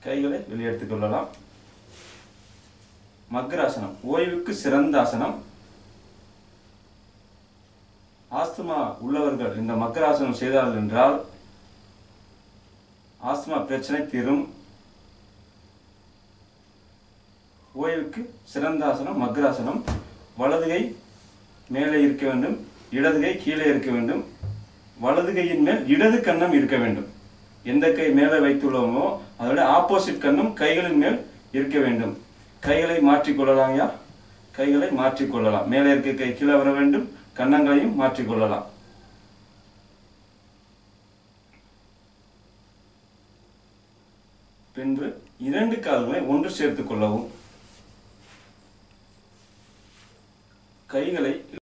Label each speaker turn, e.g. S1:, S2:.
S1: கைகளை வெளியெடுத்துக் கொள்ளலாம் மக்ராசனம் ஓய்வுக்கு சிறந்த ஆசனம் ஆஸ்துமா உள்ளவர்கள் இந்த மக்கராசனம் செய்தார்கள் என்றால் ஆஸ்துமா பிரச்சனை தீரும் ஓய்வுக்கு சிறந்த ஆசனம் மக்ராசனம் வலது கை மேலே இருக்க வேண்டும் இடது கை கீழே இருக்க வேண்டும் வலது கையின் மேல் இடது கன்னம் இருக்க வேண்டும் எந்த கை மேலே வைத்துள்ளோமோ அதோட ஆப்போசிட் கன்னம் கைகளின் மேல் இருக்க வேண்டும் கைகளை மாற்றிக்கொள்ளலாம் ஐயா கைகளை மாற்றிக்கொள்ளலாம் மேலே இருக்க கை கீழே வர வேண்டும் கன்னங்களையும் மாற்றிக்கொள்ளலாம் பின்பு இரண்டு கால்களை ஒன்று சேர்த்துக் கொள்ளவும் கைகளை